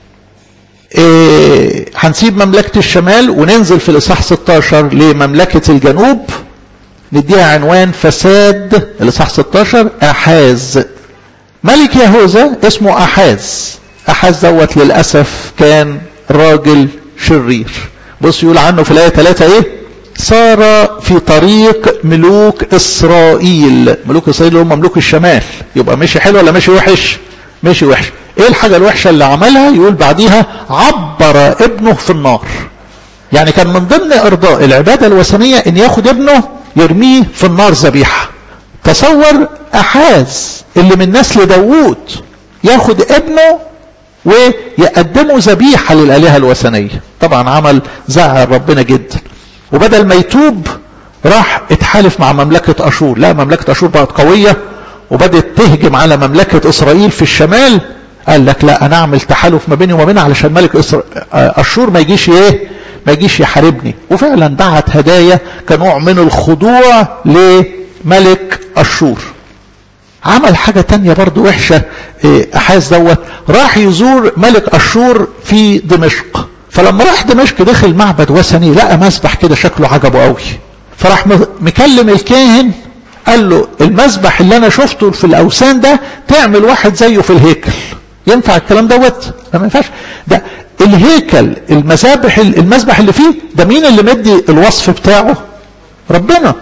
إيه هنسيب مملكة الشمال وننزل في الإصحاح 16 لمملكة الجنوب نديها عنوان فساد الإصحاح 16 أحاز ملك يهوذا اسمه أحاز أحاز دوت للأسف كان راجل شرير بص يقول عنه في الآية 3 إيه صار في طريق ملوك إسرائيل ملوك إسرائيل هم ملوك الشمال يبقى ماشي حلو ولا ماشي وحش ماشي وحش ايه الحاجة الوحشة اللي عملها يقول بعديها عبر ابنه في النار يعني كان من ضمن ارضاء العبادة الوثنية ان ياخد ابنه يرميه في النار ذبيحة تصور احاز اللي من نسل داوود ياخد ابنه ويقدمه ذبيحة للآلهة الوثنية طبعا عمل زعل ربنا جدا وبدل ما يتوب راح اتحالف مع مملكة أشور لا مملكة أشور بقت قوية وبدأت تهجم على مملكة إسرائيل في الشمال قال لك لا أنا أعمل تحالف ما بيني وما بينها علشان ملك إسر... أشور ما يجيش إيه ما يجيش يحاربني وفعلا بعت هدايا كنوع من الخضوع لملك أشور عمل حاجة تانية برضو وحشة أحاز دوت راح يزور ملك أشور في دمشق فلما راح دمشق دخل معبد وثني لقى مسبح كده شكله عجبه قوي فراح مكلم الكاهن قال له المسبح اللي انا شفته في الاوثان ده تعمل واحد زيه في الهيكل ينفع الكلام دوت لا ما ينفعش ده الهيكل المذابح المسبح اللي فيه ده مين اللي مدي الوصف بتاعه ربنا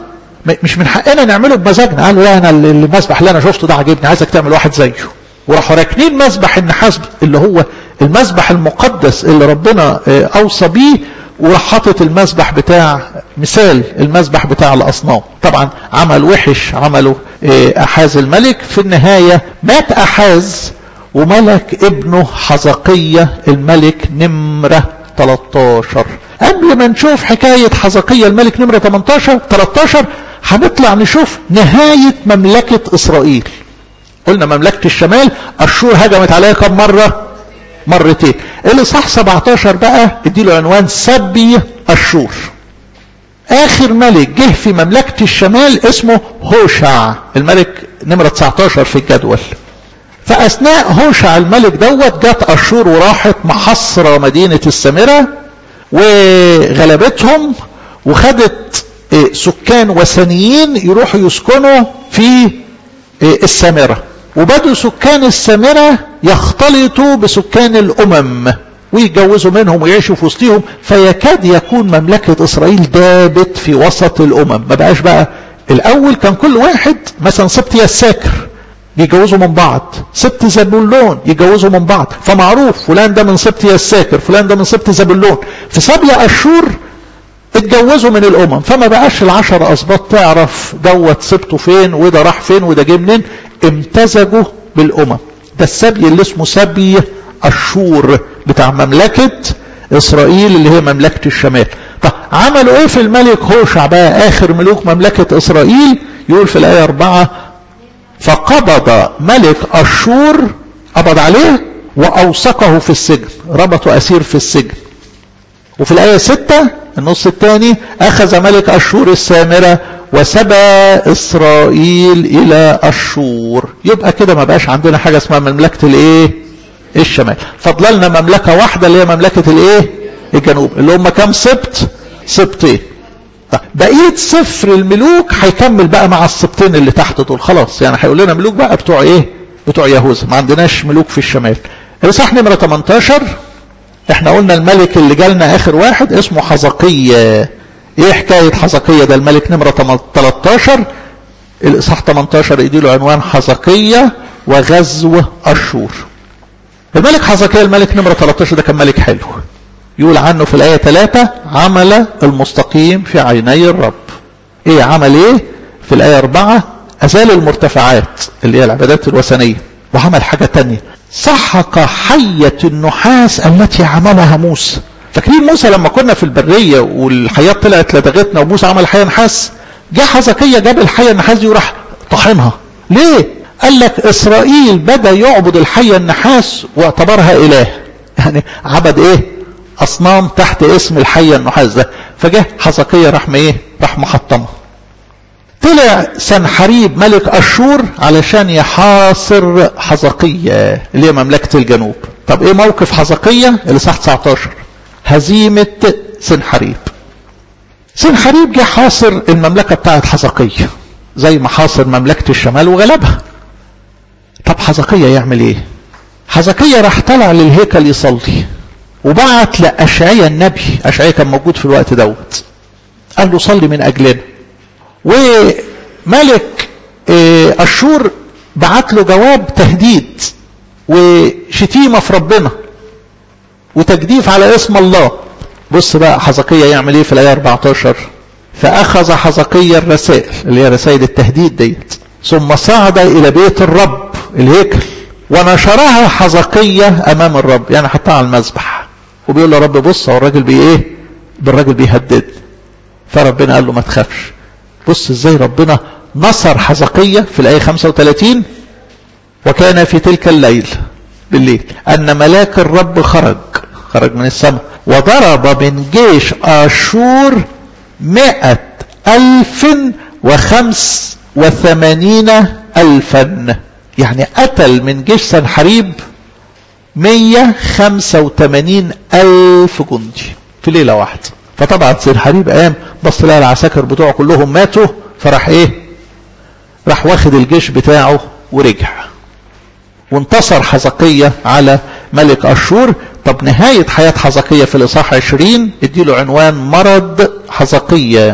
مش من حقنا نعمله بمزاجنا قالوا لا انا المسبح اللي انا شفته ده عاجبني عايزك تعمل واحد زيه وراحوا راكنين مسبح النحاس اللي هو المسبح المقدس اللي ربنا اوصى بيه وراح حاطط المسبح بتاع مثال المسبح بتاع الاصنام طبعا عمل وحش عمله احاز الملك في النهايه مات احاز وملك ابنه حزقية الملك نمرة 13 قبل ما نشوف حكاية حزقية الملك نمرة 18 13 هنطلع نشوف نهاية مملكة إسرائيل قلنا مملكة الشمال أشور هجمت عليها كم مرة مرتين الإصحاح 17 بقى اديله عنوان سبي أشور آخر ملك جه في مملكة الشمال اسمه هوشع الملك نمرة 19 في الجدول فأثناء هوشع الملك دوت جت أشور وراحت محصرة مدينة السامرة وغلبتهم وخدت سكان وثنيين يروحوا يسكنوا في السامرة وبدوا سكان السامرة يختلطوا بسكان الأمم ويتجوزوا منهم ويعيشوا في وسطهم فيكاد يكون مملكة إسرائيل دابت في وسط الأمم ما بقاش بقى الأول كان كل واحد مثلا سبت يساكر يتجوزوا من بعض سبت زبولون يتجوزوا من بعض فمعروف فلان ده من سبت يساكر فلان ده من سبت زبولون في سبيا أشور اتجوزوا من الأمم فما بقاش العشر أسباط تعرف دوت سبته فين وده راح فين وده جه منين امتزجوا بالأمم ده السبي اللي اسمه سبي أشور بتاع مملكة إسرائيل اللي هي مملكة الشمال طب عملوا ايه في الملك هوشع بقى آخر ملوك مملكة إسرائيل يقول في الآية أربعة فقبض ملك أشور قبض عليه وأوثقه في السجن ربطوا أسير في السجن وفي الآية ستة النص الثاني أخذ ملك أشور السامرة وسبى إسرائيل إلى أشور يبقى كده ما بقاش عندنا حاجة اسمها مملكة الإيه الشمال فضلنا مملكة واحدة اللي هي مملكة الإيه الجنوب اللي هم كام سبت سبتين طيب بقية سفر الملوك هيكمل بقى مع السبتين اللي تحت دول خلاص يعني هيقول لنا ملوك بقى بتوع ايه بتوع يهوذا ما عندناش ملوك في الشمال الاصحاح نمرة 18 احنا قلنا الملك اللي جالنا اخر واحد اسمه حزقية ايه حكاية حزقية ده الملك نمرة 13 الاصحاح 18 يديله عنوان حزقية وغزو اشور الملك حزقية الملك نمرة 13 ده كان ملك حلو يقول عنه في الآية 3 عمل المستقيم في عيني الرب ايه عمل ايه في الآية 4 أزال المرتفعات اللي هي العبادات الوثنية وعمل حاجة تانية سحق حية النحاس التي عملها موسى فاكرين موسى لما كنا في البرية والحياة طلعت لدغتنا وموسى عمل حية نحاس جه حزقية جاب الحية النحاس دي وراح طحنها ليه قال لك إسرائيل بدأ يعبد الحية النحاس واعتبرها إله يعني عبد ايه اصنام تحت اسم الحية النحاس ده فجه حزقية راح ايه راح محطمه طلع سنحريب ملك اشور علشان يحاصر حزقية اللي هي مملكة الجنوب طب ايه موقف حزقية اللي صح 19 هزيمة سنحريب سنحريب جه حاصر المملكة بتاعت حزقية زي ما حاصر مملكة الشمال وغلبها طب حزقية يعمل ايه حزقية راح طلع للهيكل يصلي وبعت لأشعية النبي أشعية كان موجود في الوقت دوت قال له صلي من أجلنا وملك أشور بعت له جواب تهديد وشتيمة في ربنا وتجديف على اسم الله بص بقى حزقية يعمل ايه في الآية 14 فأخذ حزقية الرسائل اللي هي رسائل التهديد ديت ثم صعد إلى بيت الرب الهيكل ونشرها حزقية أمام الرب يعني حطها على المذبح وبيقول له رب بص هو الراجل بي ايه بالراجل بيهدد فربنا قال له ما تخافش بص ازاي ربنا نصر حزقية في الآية 35 وكان في تلك الليل بالليل أن ملاك الرب خرج خرج من السماء وضرب من جيش آشور مئة ألف وخمس وثمانين ألفا يعني قتل من جيش سنحريب 185 ألف جندي في ليلة واحدة فطبعا سنحريب قام بص لها العساكر بتوعه كلهم ماتوا فراح ايه راح واخد الجيش بتاعه ورجع وانتصر حزقية على ملك أشور طب نهاية حياة حزقية في الإصحاح 20 اديله عنوان مرض حزقية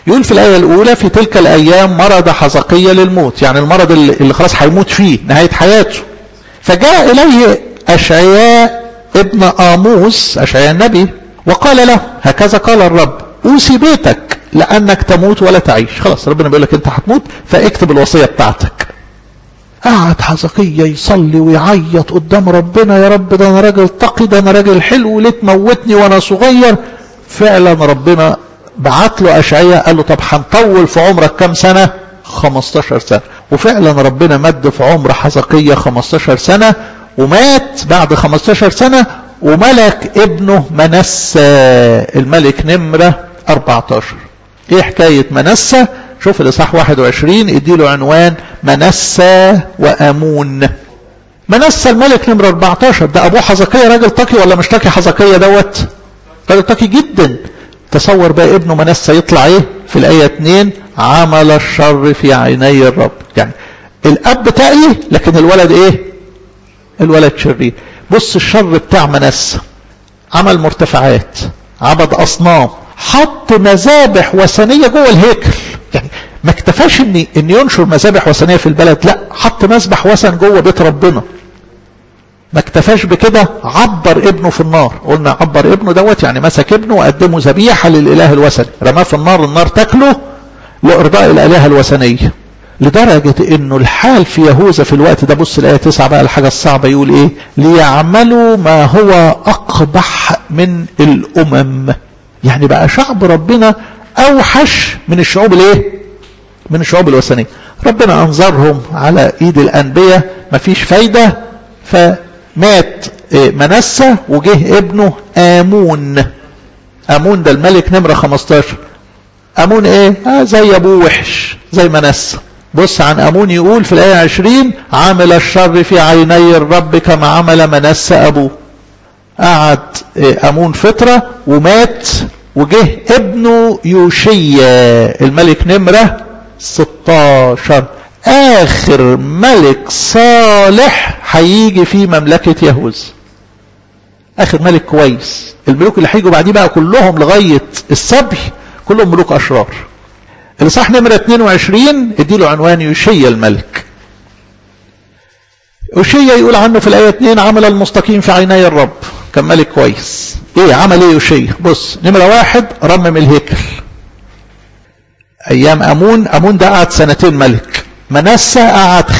يقول في الآية الأولى في تلك الأيام مرض حزقية للموت يعني المرض اللي خلاص هيموت فيه نهاية حياته فجاء إليه أشعياء ابن آموس أشعياء النبي وقال له هكذا قال الرب أوصي بيتك لأنك تموت ولا تعيش خلاص ربنا بيقول لك أنت هتموت فاكتب الوصية بتاعتك قعد حزقية يصلي ويعيط قدام ربنا يا رب ده أنا راجل تقي ده أنا راجل حلو ليه تموتني وأنا صغير فعلا ربنا بعت له أشعياء قال له طب هنطول في عمرك كام سنة 15 سنة وفعلا ربنا مد في عمر حزقية 15 سنة ومات بعد 15 سنة وملك ابنه منسى الملك نمرة 14 ايه حكاية منسى شوف الاصحاح 21 اديله عنوان منسى وامون منسى الملك نمرة 14 ده ابوه حزقية راجل تقي ولا مش تقي حزقية دوت راجل تقي جدا تصور بقى ابنه منسى يطلع ايه في الايه 2 عمل الشر في عيني الرب يعني الاب تقي لكن الولد ايه الولد شرير بص الشر بتاع منسى عمل مرتفعات عبد اصنام حط مذابح وثنيه جوه الهيكل يعني ما اكتفاش ان ان ينشر مذابح وثنيه في البلد لا حط مذبح وثن جوه بيت ربنا ما اكتفاش بكده عبر ابنه في النار قلنا عبر ابنه دوت يعني مسك ابنه وقدمه ذبيحه للاله الوثني رماه في النار النار تاكله لارضاء الالهه الوثنيه لدرجة انه الحال في يهوذا في الوقت ده بص الآية 9 بقى الحاجة الصعبة يقول ايه ليعملوا ما هو اقبح من الامم يعني بقى شعب ربنا اوحش من الشعوب الايه من الشعوب الوثنية ربنا انظرهم على ايد الانبياء مفيش فايدة فمات منسى وجه ابنه امون امون ده الملك نمرة 15 امون ايه آه زي ابوه وحش زي منسى بص عن امون يقول في الايه 20 عمل الشر في عيني الرب كما عمل منسى ابوه قعد امون فتره ومات وجه ابنه يوشيا الملك نمره 16 اخر ملك صالح هيجي في مملكه يهوذا اخر ملك كويس الملوك اللي هيجوا بعديه بقى كلهم لغايه السبي كلهم ملوك اشرار الاصحاح نمرة 22 اديله عنوان يوشيا الملك يوشيا يقول عنه في الآية 2 عمل المستقيم في عيني الرب كان ملك كويس ايه عمل ايه يوشيا بص نمرة واحد رمم الهيكل ايام امون امون ده قعد سنتين ملك منسى قعد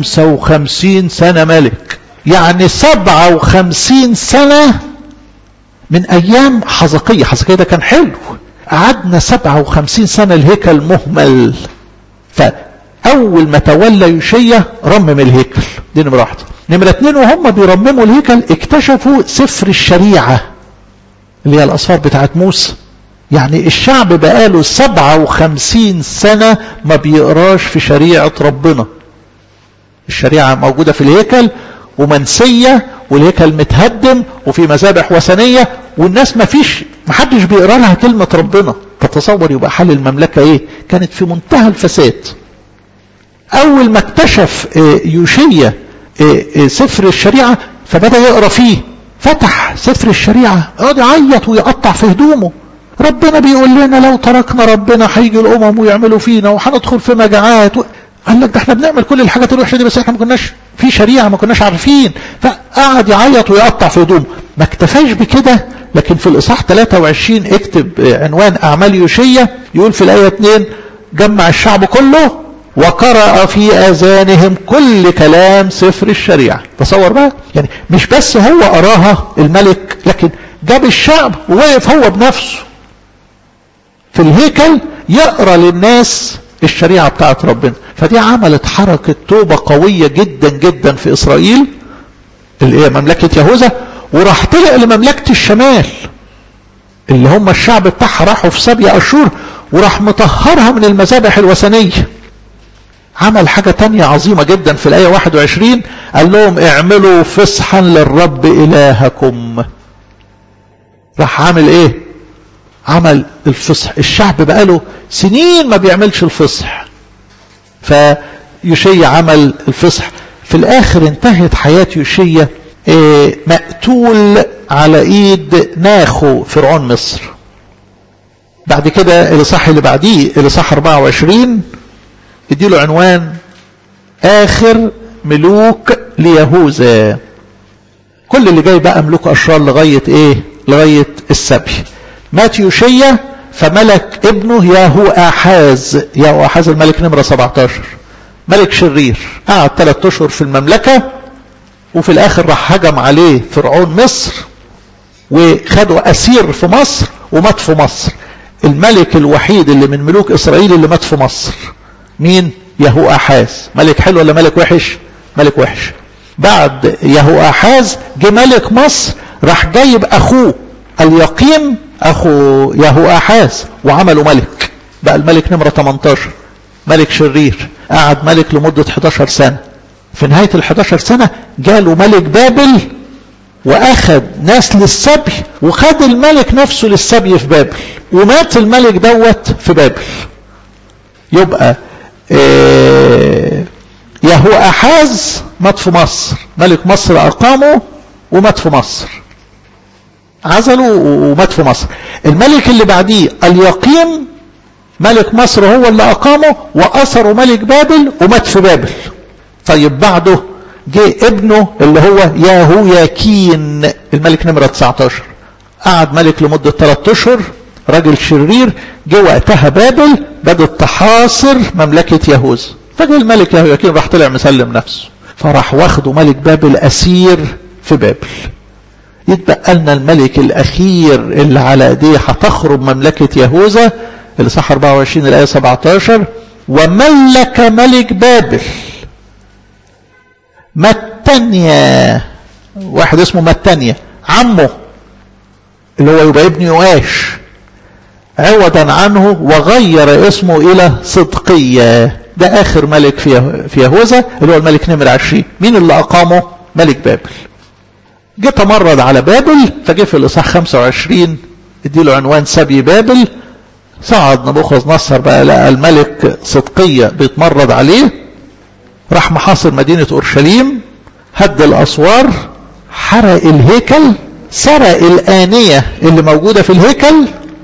55 سنة ملك يعني 57 سنة من ايام حزقية حزقية ده كان حلو قعدنا 57 سنة الهيكل مهمل فأول ما تولى يوشيا رمم الهيكل دي نمرة واحدة نمرة اتنين وهم بيرمموا الهيكل اكتشفوا سفر الشريعة اللي هي الأصفار بتاعت موسى يعني الشعب بقاله 57 سنة ما بيقراش في شريعة ربنا الشريعة موجودة في الهيكل ومنسية والهيكل متهدم وفي مذابح وثنية والناس ما فيش ما حدش بيقرا لها كلمة ربنا تتصور يبقى حال المملكة ايه كانت في منتهى الفساد اول ما اكتشف يوشيا سفر الشريعة فبدأ يقرا فيه فتح سفر الشريعة يقعد يعيط ويقطع في هدومه ربنا بيقول لنا لو تركنا ربنا هيجي الامم ويعملوا فينا وهندخل في مجاعات و... قال لك ده احنا بنعمل كل الحاجات الوحشه دي بس احنا ما كناش في شريعه ما كناش عارفين فقعد يعيط ويقطع في هدومه ما اكتفاش بكده لكن في الاصحاح 23 اكتب عنوان اعمال يوشيا يقول في الايه 2 جمع الشعب كله وقرأ في اذانهم كل كلام سفر الشريعه تصور بقى يعني مش بس هو قراها الملك لكن جاب الشعب ووقف هو بنفسه في الهيكل يقرا للناس الشريعة بتاعت ربنا فدي عملت حركة توبة قوية جدا جدا في إسرائيل اللي هي مملكة يهوذا وراح طلع لمملكة الشمال اللي هم الشعب بتاعها راحوا في سبي أشور وراح مطهرها من المذابح الوثنية عمل حاجة تانية عظيمة جدا في الآية 21 قال لهم اعملوا فصحا للرب إلهكم راح عامل ايه عمل الفصح الشعب بقاله سنين ما بيعملش الفصح فيوشيا عمل الفصح في الاخر انتهت حياة يوشيا مقتول على ايد ناخو فرعون مصر بعد كده الاصحاح اللي بعديه الاصحاح 24 اديله عنوان اخر ملوك ليهوذا كل اللي جاي بقى ملوك اشرار لغايه ايه لغايه السبي مات يوشيا فملك ابنه ياهو احاز ياهو احاز الملك نمره 17 ملك شرير قعد ثلاث اشهر في المملكه وفي الاخر راح هجم عليه فرعون مصر وخدوا اسير في مصر ومات في مصر الملك الوحيد اللي من ملوك اسرائيل اللي مات في مصر مين يهو احاز ملك حلو ولا ملك وحش ملك وحش بعد يهو احاز جه ملك مصر راح جايب اخوه اليقيم اخو يهو احاز وعمله ملك بقى الملك نمره 18 ملك شرير قعد ملك لمده 11 سنه في نهايه ال 11 سنه جاله ملك بابل واخد ناس للسبي وخد الملك نفسه للسبي في بابل ومات الملك دوت في بابل يبقى إيه يهو احاز مات في مصر ملك مصر اقامه ومات في مصر عزله ومات في مصر الملك اللي بعديه اليقيم ملك مصر هو اللي اقامه واثره ملك بابل ومات في بابل طيب بعده جه ابنه اللي هو ياهو ياكين الملك نمرة 19 قعد ملك لمدة 3 اشهر راجل شرير جه وقتها بابل بدأت تحاصر مملكة يهوذا فجه الملك ياهو ياكين راح طلع مسلم نفسه فراح واخده ملك بابل اسير في بابل يتبقى لنا الملك الاخير اللي على ايديه هتخرب مملكة يهوذا اللي صح 24 الايه 17 وملك ملك بابل متانيا واحد اسمه متانيا عمه اللي هو يبقى ابن يواش عوضا عنه وغير اسمه الى صدقية ده اخر ملك في في يهوذا اللي هو الملك نمر 20 مين اللي اقامه ملك بابل جه تمرد على بابل فجه في الاصحاح 25 اديله عنوان سبي بابل صعد نبوخذ نصر بقى لقى الملك صدقية بيتمرد عليه راح محاصر مدينة أورشليم هد الأسوار حرق الهيكل سرق الآنية اللي موجودة في الهيكل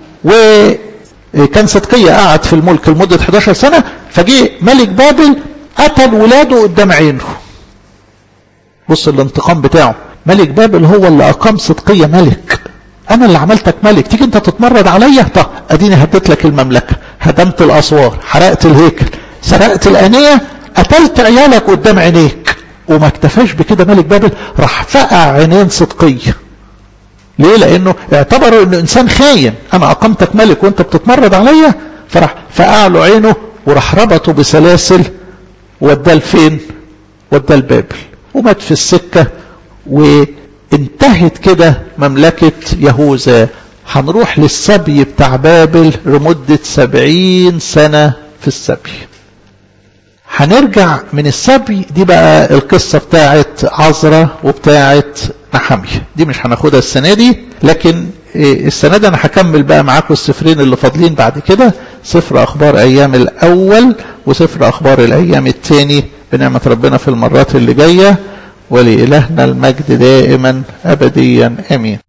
وكان صدقية قعد في الملك لمدة 11 سنة فجه ملك بابل قتل ولاده قدام عينه بص الانتقام بتاعه ملك بابل هو اللي أقام صدقية ملك أنا اللي عملتك ملك تيجي أنت تتمرد عليا طب أديني هديت لك المملكة هدمت الأسوار حرقت الهيكل سرقت الآنية قتلت عيالك قدام عينيك وما اكتفاش بكده ملك بابل راح فقع عينين صدقية ليه لانه اعتبروا انه انسان خاين انا اقمتك ملك وانت بتتمرد عليا فراح فقع له عينه وراح ربطه بسلاسل وداه لفين وداه لبابل ومات في السكة وانتهت كده مملكة يهوذا هنروح للسبي بتاع بابل لمدة سبعين سنة في السبي هنرجع من السبي دي بقى القصة بتاعت عزرة وبتاعت نحمية دي مش هناخدها السنة دي لكن السنة دي انا هكمل بقى معاكم السفرين اللي فاضلين بعد كده سفر اخبار ايام الاول وسفر اخبار الايام الثاني بنعمة ربنا في المرات اللي جاية ولإلهنا المجد دائما ابديا امين